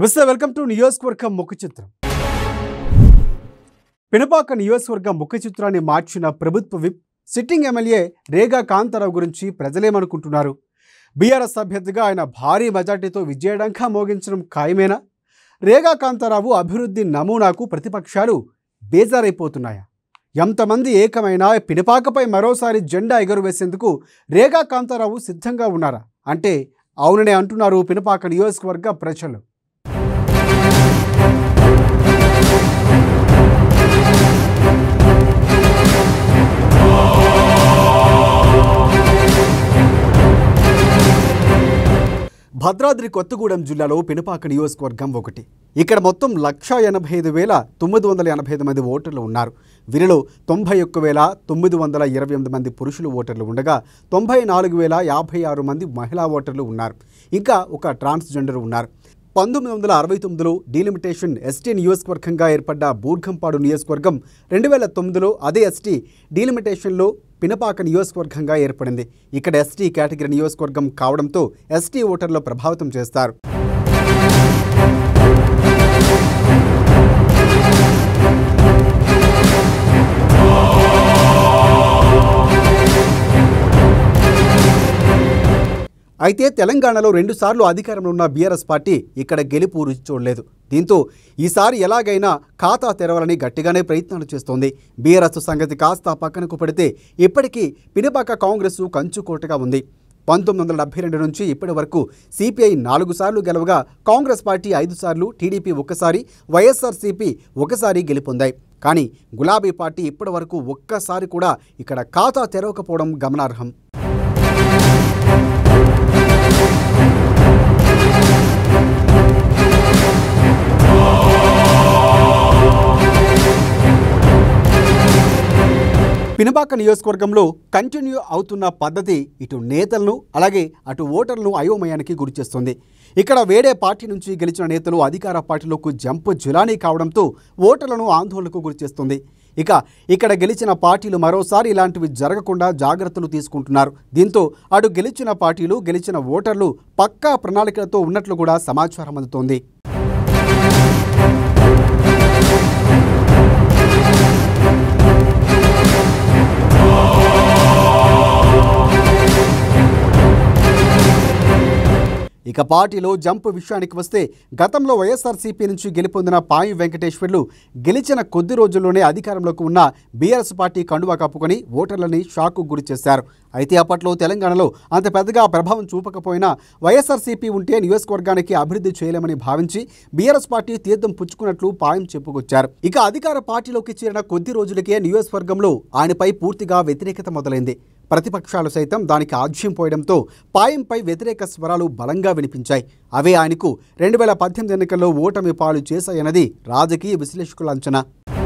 నమస్తే welcome to నియోజకవర్గం ముఖ చిత్రం పినపాక నియోజకవర్గం ముఖ చిత్రాన్ని మార్చిన ప్రభుత్వ whip sitting MLA Rega Kantharao గురించి ప్రజలేమనుకుంటున్నారు బీఆర్ఎస్ అభ్యర్థిగా ఆయన భారీ మెజార్టీతో విజయడంకా మోగించడం ఖాయమేనా రేగా కాంతారావు అభివృద్ధి నమూనాకు ప్రతిపక్షాలు బేజారైపోతున్నాయా ఎంతమంది ఏకమైనా పినపాకపై మరోసారి జెండా ఎగురవేసేందుకు రేగా కాంతారావు సిద్ధంగా ఉన్నారా అంటే అవుననే అంటున్నారు పినపాక నియోజకవర్గ ప్రజలు భద్రాద్రి కొత్తగూడెం జిల్లాలో పినపాక నియోజకవర్గం ఒకటి ఇక్కడ మొత్తం లక్షా ఎనభై ఐదు వేల తొమ్మిది వందల ఎనభై ఐదు మంది ఓటర్లు ఉన్నారు వీరిలో తొంభై ఒక్క వేల తొమ్మిది వందల ఇరవై ఎనిమిది మంది పురుషులు ఓటర్లు ఉండగా తొంభై నాలుగు వేల యాభై ఆరు మంది మహిళా ఓటర్లు ఉన్నారు ఇంకా ఒక ట్రాన్స్జెండర్ ఉన్నారు పంతొమ్మిది వందల అరవై తొమ్మిదిలో డీలిమిటేషన్ ఎస్టీ నియోజకవర్గంగా ఏర్పడ్డ బూర్గంపాడు నియోజకవర్గం రెండు వేల తొమ్మిదిలో అదే ఎస్టీ డీలిమిటేషన్లో పినపాక నియోజకవర్గంగా ఏర్పడింది ఇక్కడ ఎస్టీ కేటగిరీ నియోజకవర్గం కావడంతో ఎస్టీ ఓటర్లు ప్రభావితం చేస్తారు అయితే తెలంగాణలో రెండుసార్లు అధికారంలో ఉన్న బీఆర్ఎస్ పార్టీ ఇక్కడ గెలుపు రుచి చూడలేదు దీంతో ఈసారి ఎలాగైనా ఖాతా తెరవాలని గట్టిగానే ప్రయత్నాలు చేస్తోంది బీఆర్ఎస్ సంగతి కాస్త పక్కనకు పెడితే ఇప్పటికీ పినపాక కాంగ్రెస్ కంచుకోటగా ఉంది పంతొమ్మిది వందల డెబ్బై రెండు నుంచి ఇప్పటి వరకు సిపిఐ నాలుగు సార్లు గెలవగా కాంగ్రెస్ పార్టీ ఐదు సార్లు టీడీపీ ఒకసారి వైఎస్ఆర్సీపీ ఒకసారి గెలుపొందాయి కానీ గులాబీ పార్టీ ఇప్పటి వరకు ఒక్కసారి కూడా ఇక్కడ ఖాతా తెరవకపోవడం గమనార్హం పినపాక నియోజకవర్గంలో కంటిన్యూ అవుతున్న పద్ధతి ఇటు నేతలను అలాగే అటు ఓటర్లను అయోమయానికి గురిచేస్తుంది ఇక్కడ వేరే పార్టీ నుంచి గెలిచిన నేతలు అధికార పార్టీలోకి జంప్ జులానీ కావడంతో ఓటర్లను ఆందోళనకు గురిచేస్తుంది ఇక ఇక్కడ గెలిచిన పార్టీలు మరోసారి ఇలాంటివి జరగకుండా జాగ్రత్తలు తీసుకుంటున్నారు దీంతో అటు గెలిచిన పార్టీలు గెలిచిన ఓటర్లు పక్కా ప్రణాళికలతో ఉన్నట్లు కూడా సమాచారం అందుతోంది ఇక పార్టీలో జంప్ విషయానికి వస్తే గతంలో వైఎస్ఆర్సీపీ నుంచి గెలుపొందిన పాయి వెంకటేశ్వర్లు గెలిచిన కొద్ది రోజుల్లోనే అధికారంలోకి ఉన్న బీఆర్ఎస్ పార్టీ కండువా కప్పుకొని ఓటర్లని షాక్కు గురి చేశారు అయితే అప్పట్లో తెలంగాణలో అంత పెద్దగా ప్రభావం చూపకపోయినా వైఎస్ఆర్సీపీ ఉంటే నియోజకవర్గానికి అభివృద్ధి చేయలేమని భావించి బీఆర్ఎస్ పార్టీ తీర్థం పుచ్చుకున్నట్లు పాయం చెప్పుకొచ్చారు ఇక అధికార పార్టీలోకి చేరిన కొద్ది రోజులకే నియోజకవర్గంలో ఆయనపై పూర్తిగా వ్యతిరేకత మొదలైంది ప్రతిపక్షాలు సైతం దానికి ఆజ్యం పోయడంతో పాయంపై వ్యతిరేక స్వరాలు బలంగా వినిపించాయి అవే ఆయనకు రెండు వేల పద్దెనిమిది ఎన్నికల్లో ఓటమి పాలు చేశాయన్నది రాజకీయ విశ్లేషకుల అంచనా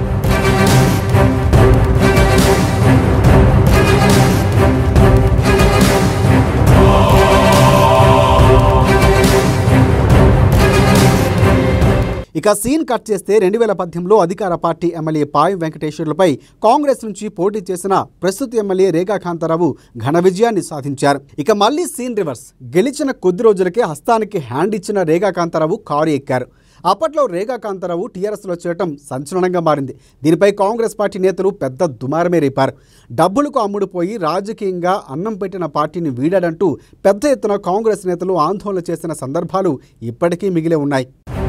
ఇక సీన్ కట్ చేస్తే రెండు వేల పద్దెనిమిదిలో అధికార పార్టీ ఎమ్మెల్యే పాయం వెంకటేశ్వర్లపై కాంగ్రెస్ నుంచి పోటీ చేసిన ప్రస్తుత ఎమ్మెల్యే రేఖా కాంతారావు ఘన విజయాన్ని సాధించారు ఇక మళ్ళీ సీన్ రివర్స్ గెలిచిన కొద్ది రోజులకే హస్తానికి హ్యాండ్ ఇచ్చిన రేఖా కాంతారావు కారు ఎక్కారు అప్పట్లో రేఖా కాంతారావు టీఆర్ఎస్లో చేరటం సంచలనంగా మారింది దీనిపై కాంగ్రెస్ పార్టీ నేతలు పెద్ద దుమారమే రేపారు డబ్బులకు అమ్ముడుపోయి రాజకీయంగా అన్నం పెట్టిన పార్టీని వీడాడంటూ పెద్ద ఎత్తున కాంగ్రెస్ నేతలు ఆందోళన చేసిన సందర్భాలు ఇప్పటికీ మిగిలే ఉన్నాయి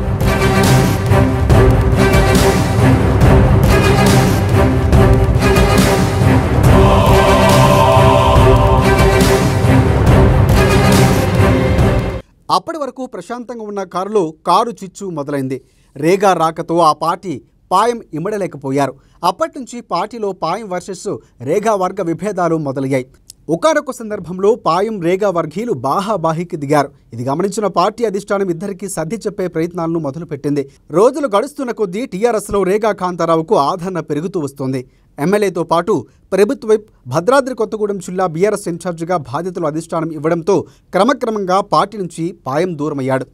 అప్పటి వరకు ప్రశాంతంగా ఉన్న కారులో కారు చిచ్చు మొదలైంది రేగా రాకతో ఆ పార్టీ పాయం ఇమ్మడలేకపోయారు అప్పటి నుంచి పార్టీలో పాయం వర్సెస్ రేగా వర్గ విభేదాలు మొదలయ్యాయి ఒకనొక సందర్భంలో పాయం రేగా వర్గీయులు బాహాబాహికి దిగారు ఇది గమనించిన పార్టీ అధిష్టానం ఇద్దరికి సర్ది చెప్పే ప్రయత్నాలను మొదలుపెట్టింది రోజులు గడుస్తున్న కొద్దీ టీఆర్ఎస్లో రేగా కాంతారావుకు ఆదరణ పెరుగుతూ వస్తోంది ఎమ్మెల్యేతో పాటు ప్రభుత్వ వైప్ భద్రాద్రి కొత్తగూడెం జిల్లా బీఆర్ఎస్ ఇన్ఛార్జిగా బాధ్యతలు అధిష్టానం ఇవ్వడంతో క్రమక్రమంగా పార్టీ నుంచి పాయం దూరమయ్యాడు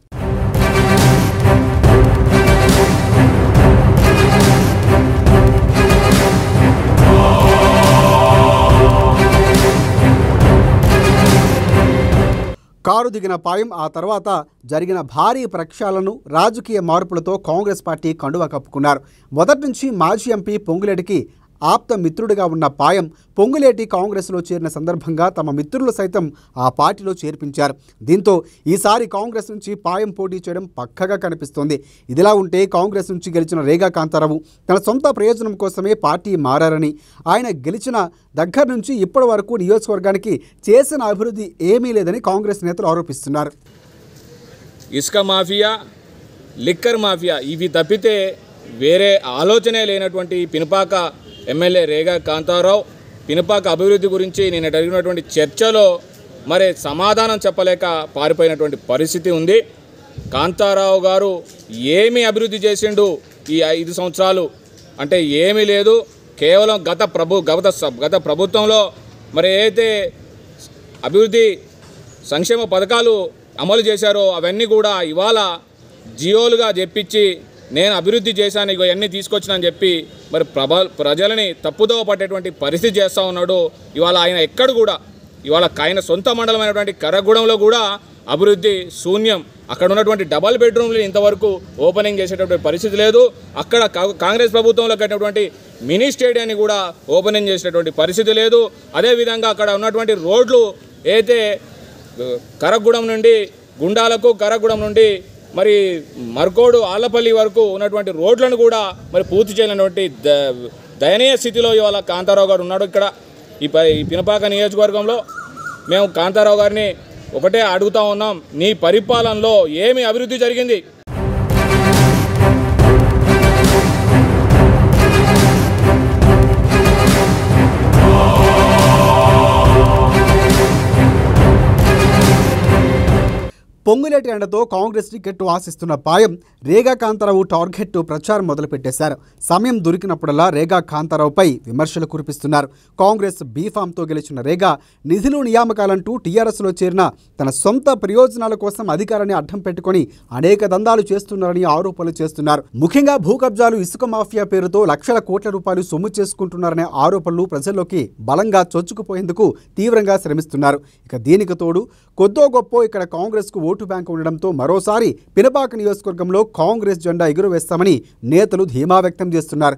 కారు దిగిన పాయం ఆ తర్వాత జరిగిన భారీ ప్రక్షాళనను రాజకీయ మార్పులతో కాంగ్రెస్ పార్టీ కండువా కప్పుకున్నారు మొదటి నుంచి మాజీ ఎంపీ పొంగులేటికి ఆప్త మిత్రుడిగా ఉన్న పాయం పొంగులేటి కాంగ్రెస్లో చేరిన సందర్భంగా తమ మిత్రులు సైతం ఆ పార్టీలో చేర్పించారు దీంతో ఈసారి కాంగ్రెస్ నుంచి పాయం పోటీ చేయడం పక్కగా కనిపిస్తోంది ఇదిలా ఉంటే కాంగ్రెస్ నుంచి గెలిచిన రేగా కాంతారావు తన సొంత ప్రయోజనం కోసమే పార్టీ మారారని ఆయన గెలిచిన దగ్గర నుంచి ఇప్పటి వరకు నియోజకవర్గానికి చేసిన అభివృద్ధి ఏమీ లేదని కాంగ్రెస్ నేతలు ఆరోపిస్తున్నారు ఇసుక మాఫియా లిక్కర్ మాఫియా ఇవి తప్పితే వేరే ఆలోచనే లేనటువంటి పినపాక ఎమ్మెల్యే రేగా కాంతారావు పినపాక అభివృద్ధి గురించి నేను జరిగినటువంటి చర్చలో మరి సమాధానం చెప్పలేక పారిపోయినటువంటి పరిస్థితి ఉంది కాంతారావు గారు ఏమి అభివృద్ధి చేసిండు ఈ ఐదు సంవత్సరాలు అంటే ఏమీ లేదు కేవలం గత ప్రభు గత గత ప్రభుత్వంలో మరి ఏదైతే అభివృద్ధి సంక్షేమ పథకాలు అమలు చేశారో అవన్నీ కూడా ఇవాళ జియోలుగా చెప్పించి నేను అభివృద్ధి చేశాను ఇగో ఇవన్నీ తీసుకొచ్చినని చెప్పి మరి ప్రభ ప్రజలని తప్పుదోవ పట్టేటువంటి పరిస్థితి చేస్తూ ఉన్నాడు ఇవాళ ఆయన ఎక్కడ కూడా ఇవాళ ఆయన సొంత మండలమైనటువంటి కరగూడెంలో కూడా అభివృద్ధి శూన్యం అక్కడ ఉన్నటువంటి డబల్ బెడ్రూమ్లు ఇంతవరకు ఓపెనింగ్ చేసేటటువంటి పరిస్థితి లేదు అక్కడ కా- కాంగ్రెస్ ప్రభుత్వంలో కట్టినటువంటి మినీ స్టేడియాన్ని కూడా ఓపెనింగ్ చేసేటటువంటి పరిస్థితి లేదు అదేవిధంగా అక్కడ ఉన్నటువంటి రోడ్లు అయితే కరగూడెం నుండి గుండాలకు కరగూడెం నుండి మరి మర్కోడు ఆళ్లపల్లి వరకు ఉన్నటువంటి రోడ్లను కూడా మరి పూర్తి చేయలేనటువంటి ద- దయనీయ స్థితిలో ఇవాళ కాంతారావు గారు ఉన్నాడు ఇక్కడ ఈ ప ఈ పినపాక నియోజకవర్గంలో మేము కాంతారావు గారిని ఒకటే అడుగుతా ఉన్నాం నీ పరిపాలనలో ఏమి అభివృద్ధి జరిగింది పొంగులేటి అండతో కాంగ్రెస్ టికెట్ ఆశిస్తున్న పాయం రేగా కాంతారావు టార్గెట్ ప్రచారం మొదలుపెట్టేశారు సమయం దొరికినప్పుడల్లా రేగా కాంతారావుపై విమర్శలు కురిపిస్తున్నారు కాంగ్రెస్ బీఫామ్తో గెలిచిన రేగా నిధులు నియామకాలంటూ టీఆర్ఎస్లో చేరిన తన సొంత ప్రయోజనాల కోసం అధికారాన్ని అడ్డం పెట్టుకొని అనేక దందాలు చేస్తున్నారని ఆరోపణలు చేస్తున్నారు ముఖ్యంగా భూ కబ్జాలు ఇసుక మాఫియా పేరుతో లక్షల కోట్ల రూపాయలు సొమ్ము చేసుకుంటున్నారనే ఆరోపణలు ప్రజల్లోకి బలంగా చొచ్చుకుపోయేందుకు తీవ్రంగా శ్రమిస్తున్నారు ఇక దీనికి తోడు కొద్దో గొప్ప ఇక్కడ కాంగ్రెస్కు ఓటు బ్యాంకు ఉండడంతో మరోసారి పినపాక నియోజకవర్గంలో కాంగ్రెస్ జెండా ఎగురవేస్తామని నేతలు ధీమా వ్యక్తం చేస్తున్నారు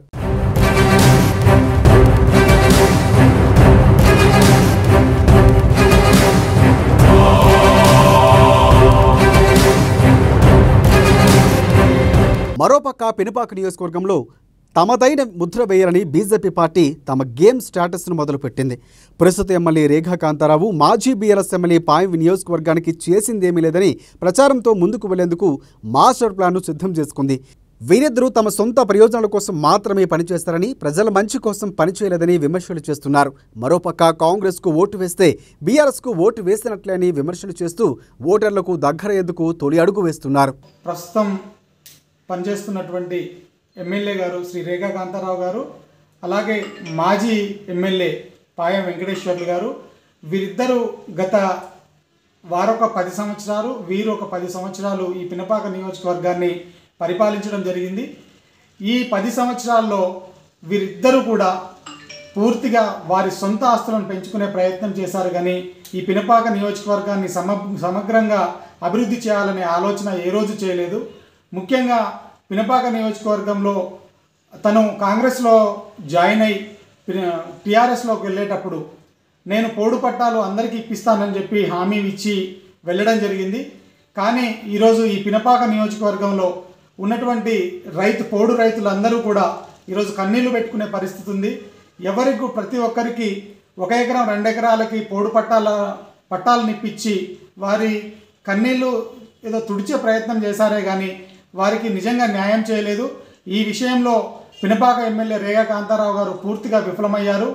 మరోపక్క పినపాక నియోజకవర్గంలో తమదైన ముద్ర వేయాలని బీజేపీ పార్టీ తమ గేమ్ స్టేటస్ను మొదలుపెట్టింది ప్రస్తుత ఎమ్మెల్యే రేఖా కాంతారావు మాజీ బీఆర్ఎస్ ఎమ్మెల్యే పాయం నియోజకవర్గానికి చేసిందేమీ లేదని ప్రచారంతో ముందుకు వెళ్లేందుకు మాస్టర్ ప్లాన్ను సిద్ధం చేసుకుంది వీరిద్దరూ తమ సొంత ప్రయోజనాల కోసం మాత్రమే పనిచేస్తారని ప్రజల మంచి కోసం పనిచేయలేదని విమర్శలు చేస్తున్నారు మరోపక్క కాంగ్రెస్కు ఓటు వేస్తే బీఆర్ఎస్కు ఓటు వేసినట్లే అని విమర్శలు చేస్తూ ఓటర్లకు దగ్గరయ్యేందుకు తొలి అడుగు వేస్తున్నారు ప్రస్తుతం పనిచేస్తున్నటువంటి ఎమ్మెల్యే గారు శ్రీ రేఖా కాంతారావు గారు అలాగే మాజీ ఎమ్మెల్యే పాయం వెంకటేశ్వర్లు గారు వీరిద్దరూ గత వారొక పది సంవత్సరాలు వీరు ఒక పది సంవత్సరాలు ఈ పినపాక నియోజకవర్గాన్ని పరిపాలించడం జరిగింది ఈ పది సంవత్సరాల్లో వీరిద్దరూ కూడా పూర్తిగా వారి సొంత ఆస్తులను పెంచుకునే ప్రయత్నం చేశారు కానీ ఈ పినపాక నియోజకవర్గాన్ని సమ సమగ్రంగా అభివృద్ధి చేయాలనే ఆలోచన ఏ రోజు చేయలేదు ముఖ్యంగా పినపాక నియోజకవర్గంలో తను కాంగ్రెస్లో జాయిన్ అయి టీఆర్ఎస్లోకి వెళ్ళేటప్పుడు నేను పోడు పట్టాలు అందరికీ ఇప్పిస్తానని చెప్పి హామీ ఇచ్చి వెళ్ళడం జరిగింది కానీ ఈరోజు ఈ పినపాక నియోజకవర్గంలో ఉన్నటువంటి రైతు పోడు రైతులందరూ కూడా ఈరోజు కన్నీళ్లు పెట్టుకునే పరిస్థితి ఉంది ఎవరికి ప్రతి ఒక్కరికి ఒక ఎకరం రెండు ఎకరాలకి పోడు పట్టాల పట్టాలను ఇప్పించి వారి కన్నీళ్లు ఏదో తుడిచే ప్రయత్నం చేశారే కానీ వారికి నిజంగా న్యాయం చేయలేదు ఈ విషయంలో పినపాక ఎమ్మెల్యే రేగా కాంతారావు గారు పూర్తిగా విఫలమయ్యారు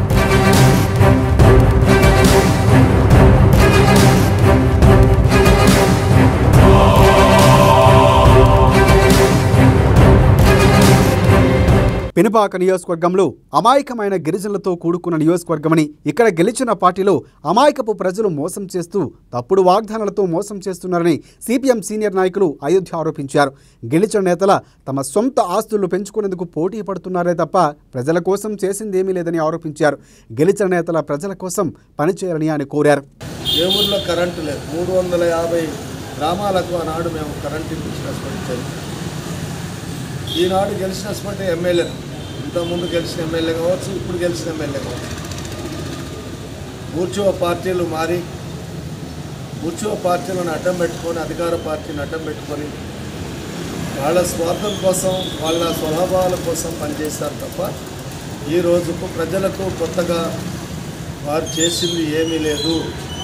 పినపాక నియోజకవర్గంలో అమాయకమైన గిరిజనులతో కూడుకున్న నియోజకవర్గమని ఇక్కడ గెలిచిన పార్టీలో అమాయకపు ప్రజలు మోసం చేస్తూ తప్పుడు వాగ్దానాలతో మోసం చేస్తున్నారని సిపిఎం సీనియర్ నాయకులు అయోధ్య ఆరోపించారు గెలిచిన నేతల తమ సొంత ఆస్తులు పెంచుకునేందుకు పోటీ పడుతున్నారే తప్ప ప్రజల కోసం చేసిందేమీ లేదని ఆరోపించారు గెలిచిన నేతల ప్రజల కోసం పనిచేయాలని ఆయన కోరారు ఏ ఊర్లో కరెంటు లేదు మూడు వందల యాభై గ్రామాలకు ఆనాడు మేము కరెంటు ఇప్పించినటువంటి చరిత్ర ఈనాడు గెలిచినటువంటి ఎమ్మెల్యే ఇంతకుముందు గెలిచిన ఎమ్మెల్యే కావచ్చు ఇప్పుడు గెలిచిన ఎమ్మెల్యే కావచ్చు మూర్చువ పార్టీలు మారి మూర్చువ పార్టీలను అడ్డం పెట్టుకొని అధికార పార్టీని అడ్డం పెట్టుకొని వాళ్ళ స్వార్థం కోసం వాళ్ళ స్వభావాల కోసం పనిచేస్తారు తప్ప ఈ రోజుకు ప్రజలకు కొత్తగా వారు చేసింది ఏమీ లేదు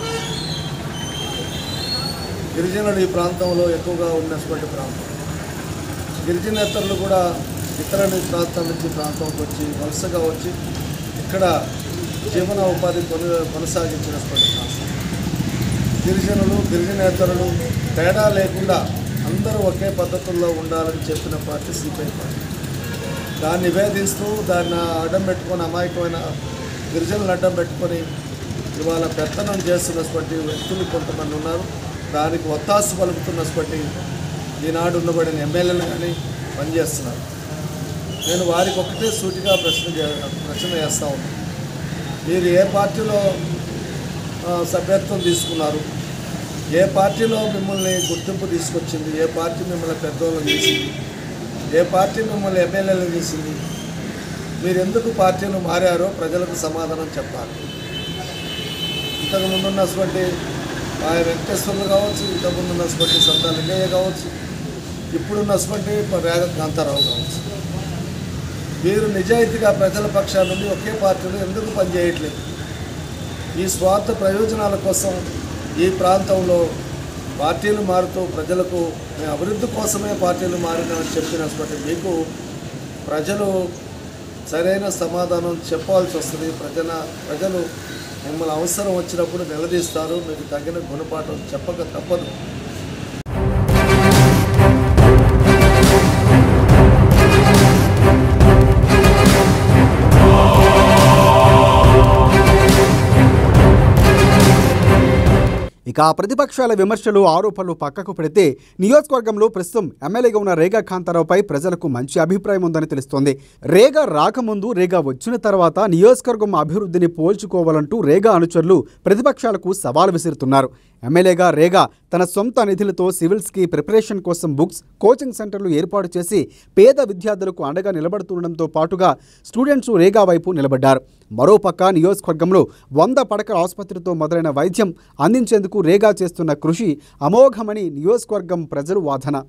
గిరిజనులు ఈ ప్రాంతంలో ఎక్కువగా ఉన్నటువంటి ప్రాంతం గిరిజనేతరులు కూడా ఇతర ప్రాంతం నుంచి ప్రాంతంకి వచ్చి వలసగా వచ్చి ఇక్కడ జీవన ఉపాధి కొను కొనసాగించినటువంటి ప్రాంతం గిరిజనులు గిరిజనేతరులు తేడా లేకుండా అందరూ ఒకే పద్ధతుల్లో ఉండాలని చెప్పిన పార్టీ సిపిఐ పార్టీ దాన్ని నివేదిస్తూ దాన్ని అడ్డం పెట్టుకొని అమాయకమైన గిరిజనులు అడ్డం పెట్టుకొని ఇవాళ పెత్తనం చేస్తున్నటువంటి వ్యక్తులు కొంతమంది ఉన్నారు దానికి ఒత్తాసు పలుకుతున్నటువంటి ఈనాడు ఉండబడిన ఎమ్మెల్యేలు కానీ పనిచేస్తున్నారు నేను వారికి ఒకటే సూటిగా ప్రశ్న చే- ప్రశ్న చేస్తా ఉన్నాను మీరు ఏ పార్టీలో ఆ, సభ్యత్వం తీసుకున్నారు ఏ పార్టీలో మిమ్మల్ని గుర్తింపు తీసుకొచ్చింది ఏ పార్టీ మిమ్మల్ని పెద్దోళ్ళు చేసింది ఏ పార్టీ మిమ్మల్ని ఎమ్మెల్యేలు చేసింది మీరు ఎందుకు పార్టీలు మారారో ప్రజలకు సమాధానం చెప్పాలి ఇంతకు ముందు ఉన్నటువంటి ఆ వెంకటేశ్వర్లు కావచ్చు ఇంతకు ముందు ఉన్నటువంటి సంతా లింగయ్య కావచ్చు ఇప్పుడున్నటువంటి రేగ కాంతారావు కావచ్చు వీరు నిజాయితీగా ప్రజల పక్షాల నుండి ఒకే పార్టీలో ఎందుకు పనిచేయట్లేదు ఈ స్వార్థ ప్రయోజనాల కోసం ఈ ప్రాంతంలో పార్టీలు మారుతూ ప్రజలకు మేము అభివృద్ధి కోసమే పార్టీలు మారినామని చెప్పినటువంటి మీకు ప్రజలు సరైన సమాధానం చెప్పాల్సి వస్తుంది ప్రజల ప్రజలు మిమ్మల్ని అవసరం వచ్చినప్పుడు నిలదీస్తారు మీకు తగిన గుణపాఠం చెప్పక తప్పదు ఇక ఆ ప్రతిపక్షాల విమర్శలు ఆరోపణలు పక్కకు పెడితే నియోజకవర్గంలో ప్రస్తుతం ఎమ్మెల్యేగా ఉన్న రేగా కాంతారావుపై ప్రజలకు మంచి అభిప్రాయం ఉందని తెలుస్తోంది రేగా రాకముందు రేగా వచ్చిన తర్వాత నియోజకవర్గం అభివృద్ధిని పోల్చుకోవాలంటూ రేగా అనుచరులు ప్రతిపక్షాలకు సవాల్ విసురుతున్నారు ఎమ్మెల్యేగా రేగా తన సొంత నిధులతో సివిల్స్కి ప్రిపరేషన్ కోసం బుక్స్ కోచింగ్ సెంటర్లు ఏర్పాటు చేసి పేద విద్యార్థులకు అండగా నిలబడుతుండడంతో పాటుగా స్టూడెంట్స్ రేగా వైపు నిలబడ్డారు మరోపక్క నియోజకవర్గంలో వంద పడకల ఆసుపత్రితో మొదలైన వైద్యం అందించేందుకు రేగా చేస్తున్న కృషి అమోఘమని నియోజకవర్గం ప్రజలు వాదన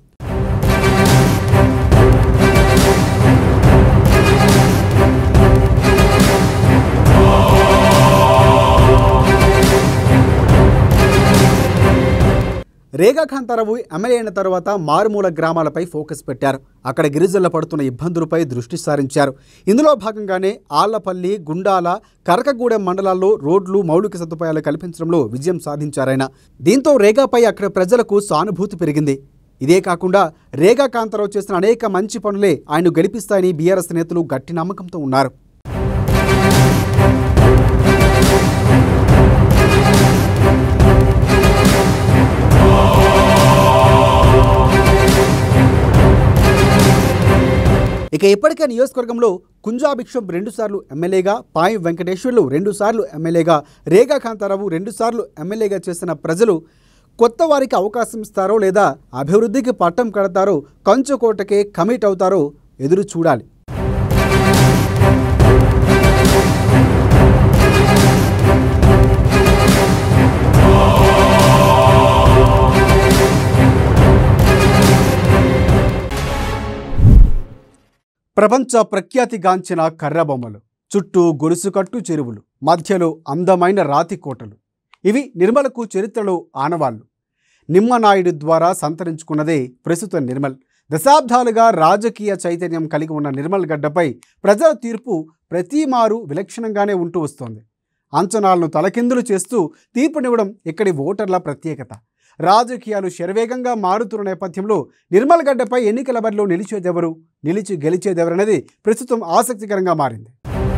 రేగా కాంతారావు ఎమ్మెల్యే అయిన తర్వాత మారుమూల గ్రామాలపై ఫోకస్ పెట్టారు అక్కడ గిరిజనులు పడుతున్న ఇబ్బందులపై దృష్టి సారించారు ఇందులో భాగంగానే ఆళ్లపల్లి గుండాల కరకగూడెం మండలాల్లో రోడ్లు మౌలిక సదుపాయాలు కల్పించడంలో విజయం సాధించారాయన దీంతో రేగాపై అక్కడ ప్రజలకు సానుభూతి పెరిగింది ఇదే కాకుండా రేగా కాంతారావు చేసిన అనేక మంచి పనులే ఆయన్ను గెలిపిస్తాయని బీఆర్ఎస్ నేతలు గట్టి నమ్మకంతో ఉన్నారు ఇక ఇప్పటికే నియోజకవర్గంలో కుంజాభిక్షం రెండుసార్లు ఎమ్మెల్యేగా పాయి వెంకటేశ్వర్లు రెండుసార్లు ఎమ్మెల్యేగా రేగా కాంతారావు రెండుసార్లు ఎమ్మెల్యేగా చేసిన ప్రజలు కొత్త వారికి అవకాశం ఇస్తారో లేదా అభివృద్ధికి పట్టం కడతారో కంచుకోటకే కమిట్ అవుతారో ఎదురు చూడాలి ప్రపంచ ప్రఖ్యాతిగాంచిన కర్రబొమ్మలు చుట్టూ గొలుసుకట్టు చెరువులు మధ్యలో అందమైన రాతి కోటలు ఇవి నిర్మలకు చరిత్రలో ఆనవాళ్ళు నిమ్మనాయుడు ద్వారా సంతరించుకున్నదే ప్రస్తుత నిర్మల్ దశాబ్దాలుగా రాజకీయ చైతన్యం కలిగి ఉన్న నిర్మల్ గడ్డపై ప్రజల తీర్పు ప్రతిమారు విలక్షణంగానే ఉంటూ వస్తోంది అంచనాలను తలకిందులు చేస్తూ తీర్పునివ్వడం ఇక్కడి ఓటర్ల ప్రత్యేకత రాజకీయాలు శరవేగంగా మారుతున్న నేపథ్యంలో నిర్మల్ గడ్డపై ఎన్నికల బరిలో నిలిచేదెవరు నిలిచి గెలిచేదెవరనేది ప్రస్తుతం ఆసక్తికరంగా మారింది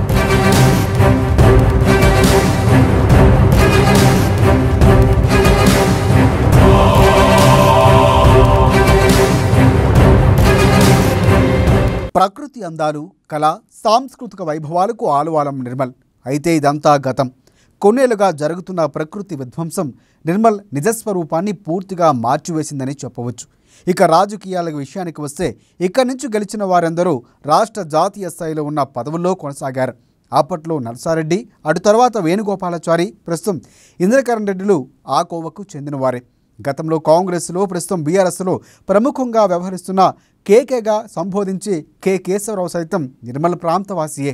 ప్రకృతి అందాలు కళ సాంస్కృతిక వైభవాలకు ఆలువాలం నిర్మల్ అయితే ఇదంతా గతం కొన్నేళ్లుగా జరుగుతున్న ప్రకృతి విధ్వంసం నిర్మల్ నిజస్వరూపాన్ని పూర్తిగా మార్చివేసిందని చెప్పవచ్చు ఇక రాజకీయాల విషయానికి వస్తే ఇక్కడి నుంచి గెలిచిన వారందరూ రాష్ట్ర జాతీయ స్థాయిలో ఉన్న పదవుల్లో కొనసాగారు అప్పట్లో నరసారెడ్డి అటు తర్వాత వేణుగోపాలాచారి ప్రస్తుతం ఇంద్రకరణ్ రెడ్డిలు ఆ కోవకు చెందినవారే గతంలో కాంగ్రెస్లో ప్రస్తుతం బీఆర్ఎస్లో ప్రముఖంగా వ్యవహరిస్తున్న కేకేగా సంబోధించి కె కేశవరావు సైతం నిర్మల్ ప్రాంతవాసియే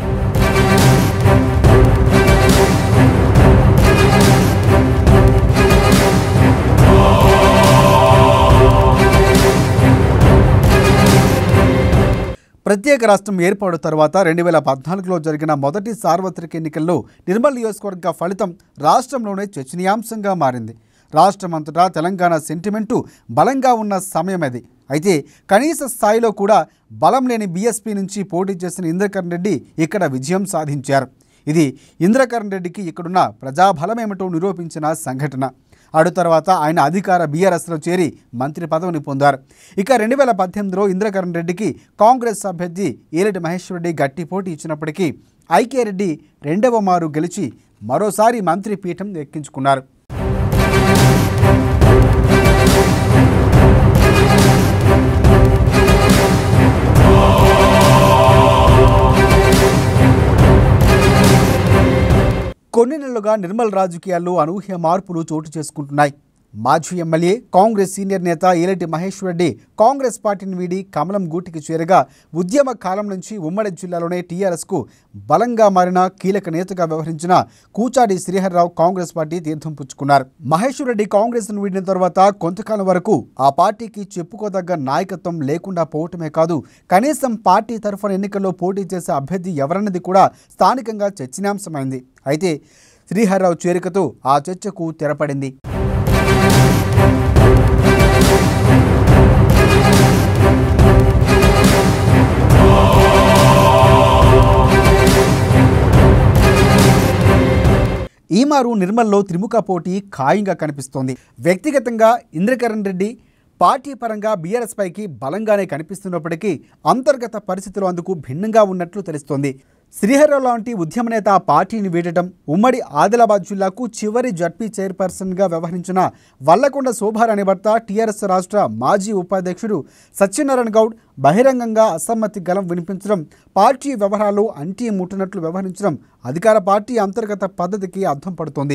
ప్రత్యేక రాష్ట్రం ఏర్పాటు తర్వాత రెండు వేల పద్నాలుగులో జరిగిన మొదటి సార్వత్రిక ఎన్నికల్లో నిర్మల్ నియోజకవర్గ ఫలితం రాష్ట్రంలోనే చర్చనీయాంశంగా మారింది రాష్ట్రమంతటా తెలంగాణ సెంటిమెంటు బలంగా ఉన్న సమయం అది అయితే కనీస స్థాయిలో కూడా బలం లేని బీఎస్పీ నుంచి పోటీ చేసిన ఇంద్రకరణ్ రెడ్డి ఇక్కడ విజయం సాధించారు ఇది ఇంద్రకరణ్ రెడ్డికి ఇక్కడున్న ప్రజాబలమేమిటో నిరూపించిన సంఘటన అడు తర్వాత ఆయన అధికార బీఆర్ఎస్లో చేరి మంత్రి పదవిని పొందారు ఇక రెండు వేల పద్దెనిమిదిలో ఇంద్రకరణ్ రెడ్డికి కాంగ్రెస్ అభ్యర్థి ఏరెడ్డి మహేశ్వర్ రెడ్డి గట్టి పోటీ ఇచ్చినప్పటికీ ఐకే రెడ్డి రెండవ మారు గెలిచి మరోసారి మంత్రి పీఠం ఎక్కించుకున్నారు కొన్ని నెలలుగా నిర్మల్ రాజకీయాల్లో అనూహ్య మార్పులు చోటు చేసుకుంటున్నాయి మాజీ ఎమ్మెల్యే కాంగ్రెస్ సీనియర్ నేత ఏలటి మహేశ్వర్ రెడ్డి కాంగ్రెస్ పార్టీని వీడి కమలం గూటికి చేరగా ఉద్యమ కాలం నుంచి ఉమ్మడి జిల్లాలోనే టీఆర్ఎస్కు బలంగా మారిన కీలక నేతగా వ్యవహరించిన కూచాడి శ్రీహర్రావు కాంగ్రెస్ పార్టీ తీర్థం పుచ్చుకున్నారు మహేశ్వర్ రెడ్డి కాంగ్రెస్ను వీడిన తర్వాత కొంతకాలం వరకు ఆ పార్టీకి చెప్పుకోదగ్గ నాయకత్వం లేకుండా పోవటమే కాదు కనీసం పార్టీ తరఫున ఎన్నికల్లో పోటీ చేసే అభ్యర్థి ఎవరన్నది కూడా స్థానికంగా చర్చనీయాంశమైంది అయితే శ్రీహర్రావు చేరికతో ఆ చర్చకు తెరపడింది ఈమారు నిర్మల్లో త్రిముఖ పోటీ ఖాయంగా కనిపిస్తోంది వ్యక్తిగతంగా ఇంద్రకరణ్ రెడ్డి పార్టీ పరంగా బీఆర్ఎస్ పైకి బలంగానే కనిపిస్తున్నప్పటికీ అంతర్గత పరిస్థితులు అందుకు భిన్నంగా ఉన్నట్లు తెలుస్తోంది శ్రీహర్రావు లాంటి ఉద్యమ నేత ఆ పార్టీని వీడటం ఉమ్మడి ఆదిలాబాద్ జిల్లాకు చివరి జడ్పీ చైర్పర్సన్గా వ్యవహరించిన వల్లకొండ శోభారాణి భర్త టీఆర్ఎస్ రాష్ట్ర మాజీ ఉపాధ్యక్షుడు సత్యనారాయణ గౌడ్ బహిరంగంగా అసమ్మతి గలం వినిపించడం పార్టీ వ్యవహారాలు అంటీ ముట్టినట్లు వ్యవహరించడం అధికార పార్టీ అంతర్గత పద్ధతికి అర్థం పడుతోంది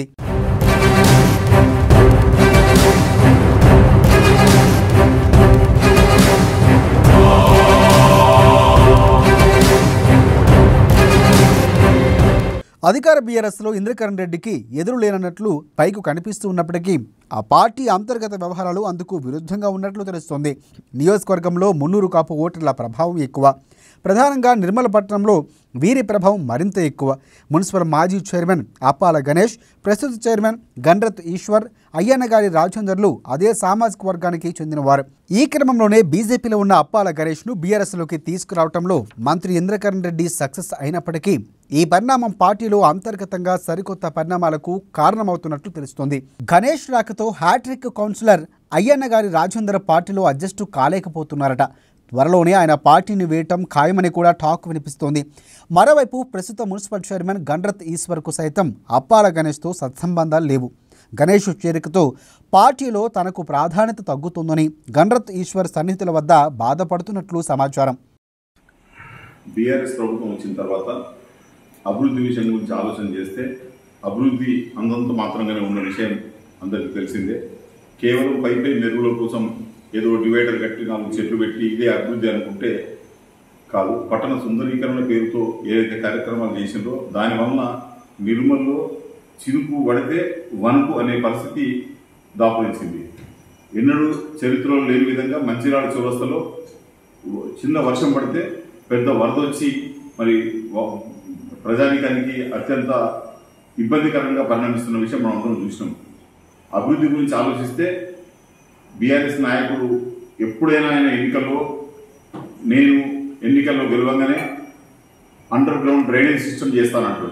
అధికార బీఆర్ఎస్లో ఇంద్రకరణ్ రెడ్డికి ఎదురు లేనన్నట్లు పైకి కనిపిస్తూ ఉన్నప్పటికీ ఆ పార్టీ అంతర్గత వ్యవహారాలు అందుకు విరుద్ధంగా ఉన్నట్లు తెలుస్తోంది నియోజకవర్గంలో మున్నూరు కాపు ఓటర్ల ప్రభావం ఎక్కువ ప్రధానంగా నిర్మల పట్టణంలో వీరి ప్రభావం మరింత ఎక్కువ మున్సిపల్ మాజీ చైర్మన్ అప్పాల గణేష్ ప్రస్తుత చైర్మన్ గండ్రత్ ఈశ్వర్ అయ్యన్నగారి రాజేందర్లు అదే సామాజిక వర్గానికి చెందినవారు ఈ క్రమంలోనే బీజేపీలో ఉన్న అప్పాల గణేష్ను బీఆర్ఎస్లోకి తీసుకురావడంలో మంత్రి ఇంద్రకరణ్ రెడ్డి సక్సెస్ అయినప్పటికీ ఈ పరిణామం పార్టీలో అంతర్గతంగా సరికొత్త పరిణామాలకు కారణమవుతున్నట్లు తెలుస్తోంది గణేష్ రాకతో హ్యాట్రిక్ కౌన్సిలర్ అయ్యన్నగారి రాజేందర్ పార్టీలో అడ్జస్టు కాలేకపోతున్నారట త్వరలోనే ఆయన పార్టీని వేయటం ఖాయమని కూడా టాక్ వినిపిస్తోంది మరోవైపు ప్రస్తుత మున్సిపల్ చైర్మన్ గండ్రత్ ఈశ్వర్కు సైతం అప్పాల గణేష్తో సత్సంబంధాలు లేవు గణేష్ చేరికతో పార్టీలో తనకు ప్రాధాన్యత తగ్గుతుందని గండ్రత్ ఈశ్వర్ సన్నిహితుల వద్ద బాధపడుతున్నట్లు సమాచారం బీఆర్ఎస్ ప్రభుత్వం వచ్చిన తర్వాత అభివృద్ధి విషయం గురించి ఆలోచన చేస్తే అభివృద్ధి అందంత మాత్రంగానే ఉన్న విషయం అందరికీ తెలిసిందే కేవలం పై పై మెరుగుల కోసం ఏదో డివైడర్ కట్టి నాలుగు చెట్లు పెట్టి ఇదే అభివృద్ధి అనుకుంటే కాదు పట్టణ సుందరీకరణ పేరుతో ఏదైతే కార్యక్రమాలు చేసిందో దానివల్ల నిర్మల్లో చిరుకు పడితే వణుకు అనే పరిస్థితి దాపురించింది ఎన్నడూ చరిత్రలో లేని విధంగా మంచిరాడు చౌరస్తలో చిన్న వర్షం పడితే పెద్ద వరద వచ్చి మరి వ- ప్రజానీకానికి అత్యంత ఇబ్బందికరంగా పరిణమిస్తున్న విషయం మనం అందరం చూసినాం అభివృద్ధి గురించి ఆలోచిస్తే బీఆర్ఎస్ నాయకుడు ఎప్పుడైనా ఆయన ఎన్నికల్లో నేను ఎన్నికల్లో గెలవంగానే అండర్ గ్రౌండ్ డ్రైనేజ్ సిస్టమ్ చేస్తానంటాడు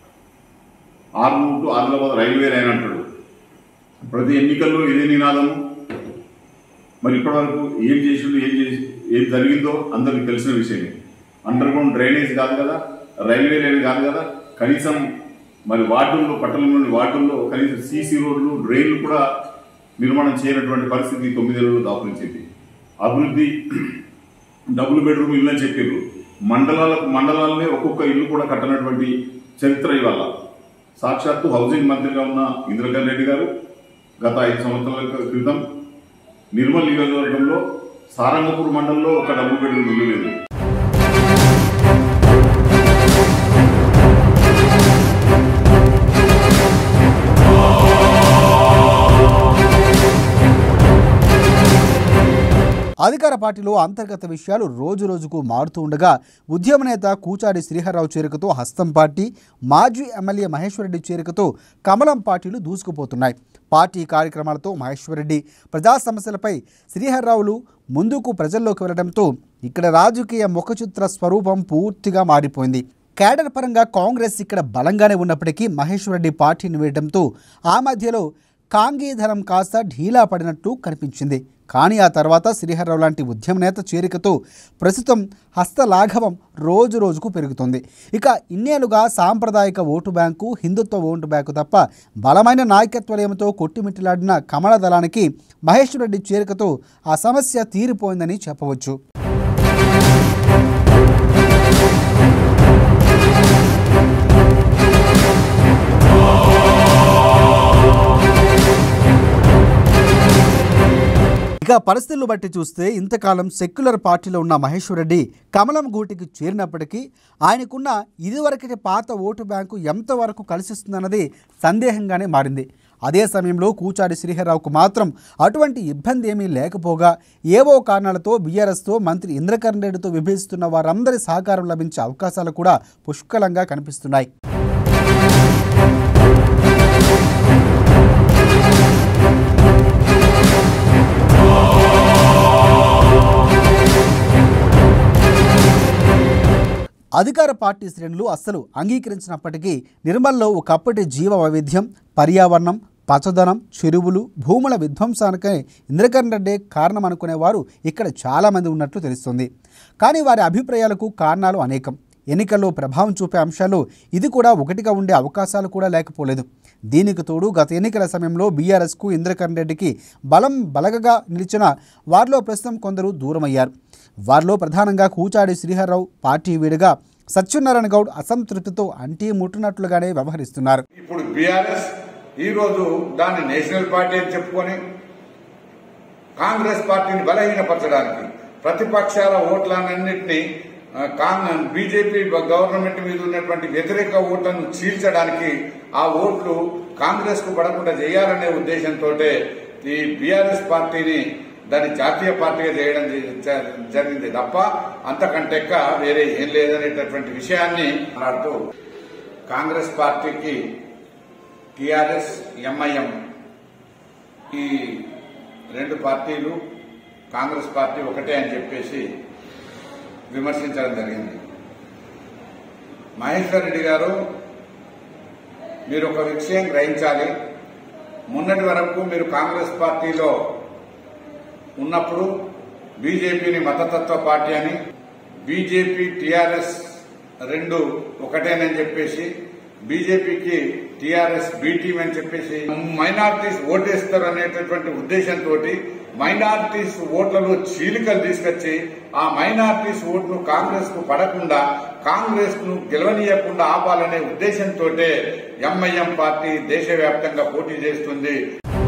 Armoor to Adilabad railway line అంటాడు ప్రతి ఎన్నికల్లో ఇదే నినాదము మరి ఇప్పటివరకు ఏం చేసిండు ఏం చేసి ఏం జరిగిందో అందరికి తెలిసిన విషయమే అండర్ గ్రౌండ్ డ్రైనేజ్ కాదు కదా రైల్వే లైన్ కాదు కదా కనీసం మరి వార్డుల్లో పట్టణంలోని వార్డుల్లో కనీసం సీసీ రోడ్లు డ్రైన్లు కూడా నిర్మాణం చేయనటువంటి పరిస్థితి తొమ్మిదేళ్లలో దాపురించింది అభివృద్ధి డబుల్ బెడ్రూమ్ ఇల్లు అని చెప్పారు మండలాలకు మండలాలనే ఒక్కొక్క ఇల్లు కూడా కట్టనటువంటి చరిత్ర ఇవాళ సాక్షాత్తు హౌసింగ్ మంత్రిగా ఉన్న ఇంద్రకరణ్ రెడ్డి గారు గత ఐదు సంవత్సరాల క్రితం నిర్మల్ నియోజకవర్గంలో సారంగపూర్ మండలంలో ఒక డబుల్ బెడ్రూమ్ ఇల్లు లేదు అధికార పార్టీలో అంతర్గత విషయాలు రోజు రోజుకు మారుతూ ఉండగా ఉద్యమ నేత కూచాడి శ్రీహర్రావు చేరికతో హస్తం పార్టీ మాజీ ఎమ్మెల్యే మహేశ్వరరెడ్డి చేరికతో కమలం పార్టీలు దూసుకుపోతున్నాయి పార్టీ కార్యక్రమాలతో మహేశ్వరరెడ్డి ప్రజా సమస్యలపై శ్రీహర్రావులు ముందుకు ప్రజల్లోకి వెళ్లడంతో ఇక్కడ రాజకీయ ముఖచిత్ర స్వరూపం పూర్తిగా మారిపోయింది కేడర్ పరంగా కాంగ్రెస్ ఇక్కడ బలంగానే ఉన్నప్పటికీ మహేశ్వరరెడ్డి పార్టీని వేయడంతో ఆ మధ్యలో కాంగీధరం కాస్త ఢీలా పడినట్టు కనిపించింది కానీ ఆ తర్వాత శ్రీహర్రావు లాంటి ఉద్యమ నేత చేరికతో ప్రస్తుతం హస్తలాఘవం రోజు రోజుకు పెరుగుతుంది ఇక ఇన్నేళ్లుగా సాంప్రదాయిక vote bank Hindutva vote bank తప్ప బలమైన నాయకత్వలేమితో కొట్టిమిట్టిలాడిన కమల దళానికి మహేశ్వర్ రెడ్డి చేరికతో ఆ సమస్య తీరిపోయిందని చెప్పవచ్చు ఇక పరిస్థితులు బట్టి చూస్తే ఇంతకాలం సెక్యులర్ పార్టీలో ఉన్న మహేశ్వర్ రెడ్డి కమలం గూటికి చేరినప్పటికీ ఆయనకున్న ఇదివరకటి పాత ఓటు బ్యాంకు ఎంతవరకు కలిసిస్తుందన్నది సందేహంగానే మారింది అదే సమయంలో కూచాడి శ్రీహర్రావుకు మాత్రం అటువంటి ఇబ్బంది ఏమీ లేకపోగా ఏవో కారణాలతో బీఆర్ఎస్తో మంత్రి ఇంద్రకరణ్ రెడ్డితో విభజిస్తున్న వారందరి సహకారం లభించే అవకాశాలు కూడా పుష్కలంగా కనిపిస్తున్నాయి అధికార పార్టీ శ్రేణులు అస్సలు అంగీకరించినప్పటికీ నిర్మల్లో ఒకప్పటి జీవ వైవిధ్యం పర్యావరణం పచ్చదనం చెరువులు భూముల విధ్వంసానికే ఇంద్రకరణ్ రెడ్డి కారణం అనుకునేవారు ఇక్కడ చాలామంది ఉన్నట్లు తెలుస్తుంది కానీ వారి అభిప్రాయాలకు కారణాలు అనేకం ఎన్నికల్లో ప్రభావం చూపే అంశాలు ఇది కూడా ఒకటిగా ఉండే అవకాశాలు కూడా లేకపోలేదు దీనికి తోడు గత ఎన్నికల సమయంలో బీఆర్ఎస్కు ఇంద్రకరణ్ రెడ్డికి బలం బలగగా నిలిచిన వారిలో ప్రస్తుతం కొందరు దూరమయ్యారు వారిలో ప్రధానంగా కూచాడి శ్రీహర్రావు పార్టీ వీడుగా సత్యనారాయణ గౌడ్ అసంతృప్తితో అంటీ ముట్టునట్లుగానే వ్యవహరిస్తున్నారు ఇప్పుడు బీఆర్ఎస్ ఈరోజు దాన్ని నేషనల్ పార్టీ అని చెప్పుకొని కాంగ్రెస్ పార్టీని బలహీనపరచడానికి ప్రతిపక్షాల ఓట్లన్నింటినీ ఆ, కాంగ్ బీజేపీ గవర్నమెంట్ మీద ఉన్నటువంటి వ్యతిరేక ఓట్లను చీల్చడానికి ఆ ఓట్లు కాంగ్రెస్ కు పడకుండా చేయాలనే ఉద్దేశంతో ఈ బీఆర్ఎస్ పార్టీని దాన్ని జాతీయ పార్టీగా చేయడం జ- జ- జరిగింది తప్ప అంతకంటే ఎక్క వేరే ఏం లేదనేటటువంటి విషయాన్ని మాట్లాడుతూ కాంగ్రెస్ పార్టీకి టిఆర్ఎస్ ఎంఐఎం ఈ రెండు పార్టీలు కాంగ్రెస్ పార్టీ ఒకటే అని చెప్పేసి విమర్శించడం జరిగింది మహేశ్వర్ రెడ్డి గారు మీరు ఒక విషయం గ్రహించాలి మొన్నటి వరకు మీరు కాంగ్రెస్ పార్టీలో ఉన్నప్పుడు బీజేపీని మతతత్వ పార్టీ అని బీజేపీ టీఆర్ఎస్ రెండు ఒకటేనని చెప్పేసి బీజేపీకి టీఆర్ఎస్ బి టీం అని చెప్పేసి మైనారిటీస్ ఓటేస్తారు అనేటటువంటి ఉద్దేశంతో మైనారిటీస్ ఓట్లలో చీలికలు తీసుకొచ్చి ఆ మైనారిటీస్ ఓట్లు కాంగ్రెస్ కు పడకుండా కాంగ్రెస్ ను గెలవనీయకుండా ఆపాలనే ఉద్దేశంతో ఎంఐఎం పార్టీ దేశవ్యాప్తంగా పోటీ చేస్తుంది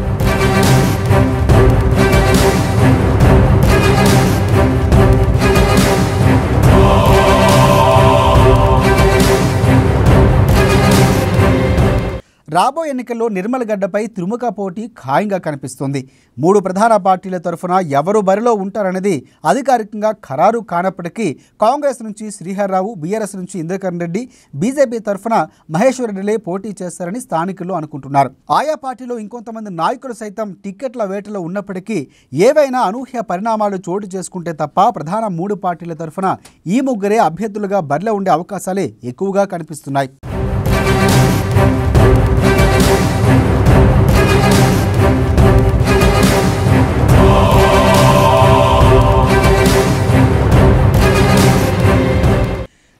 రాబో ఎన్నికల్లో నిర్మల్ గడ్డపై త్రిముఖ పోటీ ఖాయంగా కనిపిస్తోంది మూడు ప్రధాన పార్టీల తరఫున ఎవరు బరిలో ఉంటారనేది అధికారికంగా ఖరారు కానప్పటికీ కాంగ్రెస్ నుంచి శ్రీహర్రావు బీఆర్ఎస్ నుంచి ఇంద్రకరణ్ రెడ్డి బీజేపీ తరఫున మహేశ్వర్ రెడ్డిలే పోటీ చేస్తారని స్థానికులు అనుకుంటున్నారు ఆయా పార్టీలో ఇంకొంతమంది నాయకులు సైతం టిక్కెట్ల వేటలో ఉన్నప్పటికీ ఏవైనా అనూహ్య పరిణామాలు చోటు చేసుకుంటే తప్ప ప్రధాన మూడు పార్టీల తరఫున ఈ ముగ్గురే అభ్యర్థులుగా బరిలో ఉండే అవకాశాలే ఎక్కువగా కనిపిస్తున్నాయి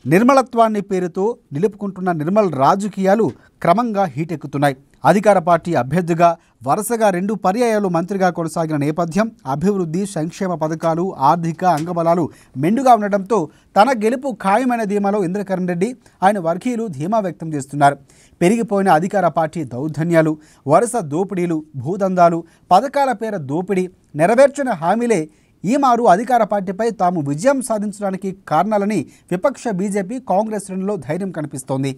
నిర్మలత్వాన్ని పేరుతో నిలుపుకుంటున్న నిర్మల్ రాజకీయాలు క్రమంగా హీటెక్కుతున్నాయి అధికార పార్టీ అభ్యర్థిగా వరుసగా రెండు పర్యాయాలు మంత్రిగా కొనసాగిన నేపథ్యం అభివృద్ధి సంక్షేమ పథకాలు ఆర్థిక అంగబలాలు మెండుగా ఉండటంతో తన గెలుపు ఖాయమైన ధీమాలో ఇంద్రకరణ్ రెడ్డి ఆయన వర్గీయులు ధీమా వ్యక్తం చేస్తున్నారు పెరిగిపోయిన అధికార పార్టీ దౌర్జన్యాలు వరుస దోపిడీలు భూదందాలు పథకాల పేర దోపిడీ నెరవేర్చిన హామీలే ఈ మారు అధికార పార్టీపై తాము విజయం సాధించడానికి కారణాలని విపక్ష బీజేపీ కాంగ్రెస్ శ్రేణుల్లో ధైర్యం కనిపిస్తోంది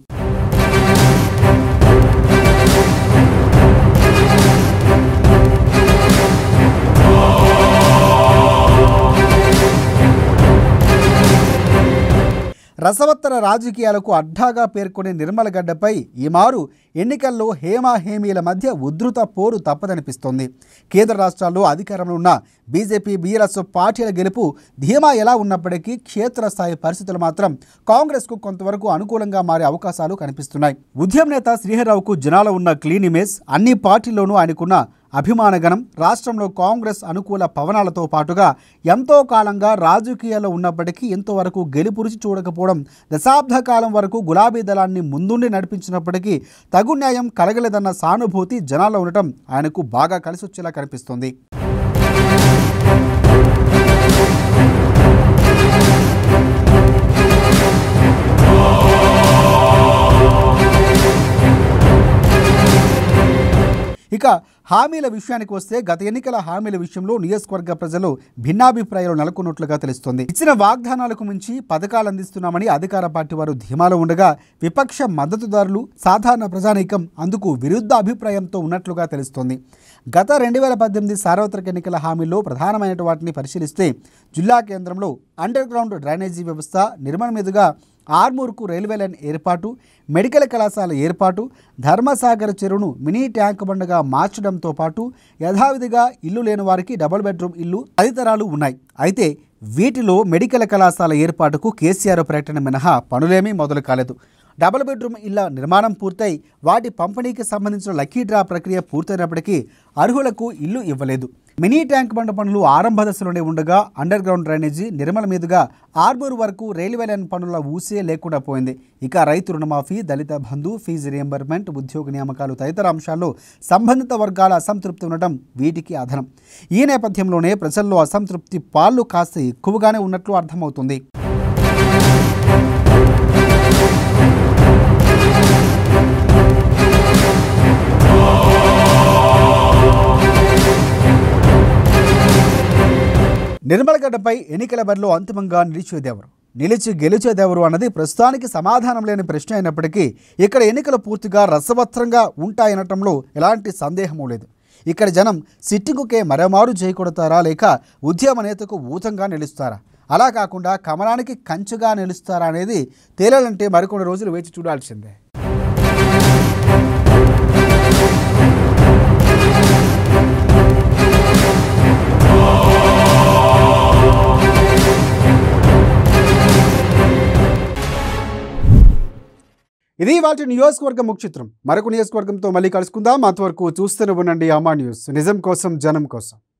రసవత్తర రాజకీయాలకు అడ్డాగా పేర్కొనే నిర్మల గడ్డపై ఈ మారు ఎన్నికల్లో హేమాహేమీల మధ్య ఉధృత పోరు తప్పదనిపిస్తోంది కేంద్ర రాష్ట్రాల్లో అధికారంలో ఉన్న బీజేపీ బీఆర్ఎస్ పార్టీల గెలుపు ధీమా ఎలా ఉన్నప్పటికీ క్షేత్రస్థాయి పరిస్థితులు మాత్రం కాంగ్రెస్కు కొంతవరకు అనుకూలంగా మారే అవకాశాలు కనిపిస్తున్నాయి ఉద్యమ నేత శ్రీహర్రావుకు జనాల ఉన్న క్లీన్ ఇమేజ్ అన్ని పార్టీల్లోనూ ఆయనకున్న అభిమానగణం రాష్ట్రంలో కాంగ్రెస్ అనుకూల పవనాలతో పాటుగా ఎంతో కాలంగా రాజకీయాల్లో ఉన్నప్పటికీ ఇంతవరకు గెలుపు రుచి చూడకపోవడం దశాబ్ద కాలం వరకు గులాబీ దళాన్ని ముందుండి నడిపించినప్పటికీ తగు న్యాయం కలగలేదన్న సానుభూతి జనాల్లో ఉండటం ఆయనకు బాగా కలిసొచ్చేలా కనిపిస్తోంది ఇక హామీల విషయానికి వస్తే గత ఎన్నికల హామీల విషయంలో నియోజకవర్గ ప్రజలు భిన్నాభిప్రాయాలు నెలకొన్నట్లుగా తెలుస్తోంది ఇచ్చిన వాగ్దానాలకు మించి పథకాలు అందిస్తున్నామని అధికార పార్టీ వారు ధీమాలో ఉండగా విపక్ష మద్దతుదారులు సాధారణ ప్రజానీకం అందుకు విరుద్ధ అభిప్రాయంతో ఉన్నట్లుగా తెలుస్తోంది గత రెండు వేల పద్దెనిమిది సార్వత్రిక ఎన్నికల హామీల్లో ప్రధానమైన వాటిని పరిశీలిస్తే జిల్లా కేంద్రంలో అండర్ గ్రౌండ్ డ్రైనేజీ వ్యవస్థ నిర్మాణ మీదుగా ఆర్మూర్కు రైల్వే లైన్ ఏర్పాటు మెడికల్ కళాశాల ఏర్పాటు ధర్మసాగర్ చెరువును మినీ ట్యాంక్ బండగా మార్చడంతో పాటు యథావిధిగా ఇల్లు లేని వారికి డబుల్ బెడ్రూమ్ ఇల్లు తదితరాలు ఉన్నాయి అయితే వీటిలో మెడికల్ కళాశాల ఏర్పాటుకు కేసీఆర్ ప్రకటన మినహా పనులేమీ మొదలు కాలేదు డబుల్ బెడ్రూమ్ ఇళ్ల నిర్మాణం పూర్తయి వాటి పంపిణీకి సంబంధించిన లక్కీ డ్రా ప్రక్రియ పూర్తయినప్పటికీ అర్హులకు ఇల్లు ఇవ్వలేదు మినీ ట్యాంక్ బండ పనులు ఆరంభ దశలోనే ఉండగా అండర్ గ్రౌండ్ డ్రైనేజీ నిర్మల మీదుగా ఆర్మూర్ వరకు రైల్వే లైన్ పనుల ఊసే లేకుండా పోయింది ఇక రైతు రుణమాఫీ దళిత బంధు ఫీజు రియంబర్మెంట్ ఉద్యోగ నియామకాలు తదితర అంశాల్లో సంబంధిత వర్గాల అసంతృప్తి ఉండటం వీటికి అదనం ఈ నేపథ్యంలోనే ప్రజల్లో అసంతృప్తి పాళ్ళు కాస్త ఎక్కువగానే ఉన్నట్లు అర్థమవుతుంది నిర్మలగడ్డపై ఎన్నికల బరిలో అంతిమంగా నిలిచేదెవరు నిలిచి గెలిచేదెవరు అన్నది ప్రస్తుతానికి సమాధానం లేని ప్రశ్న అయినప్పటికీ ఇక్కడ ఎన్నికలు పూర్తిగా రసవత్రంగా ఉంటాయనటంలో ఎలాంటి సందేహమూ లేదు ఇక్కడ జనం సిట్టింగుకే మరోమారు చేయకొడతారా లేక ఉద్యమ నేతకు ఊతంగా నిలుస్తారా అలా కాకుండా కమలానికి కంచుగా నిలుస్తారా అనేది తేలాలంటే మరికొన్ని రోజులు వేచి చూడాల్సిందే ఇది వాటి నియోజకవర్గం ముఖ్య చిత్రం మరొక నియోజకవర్గంతో మళ్ళీ కలుసుకుందాం అంతవరకు చూస్తూనే ఉండండి అమా న్యూస్ నిజం కోసం జనం కోసం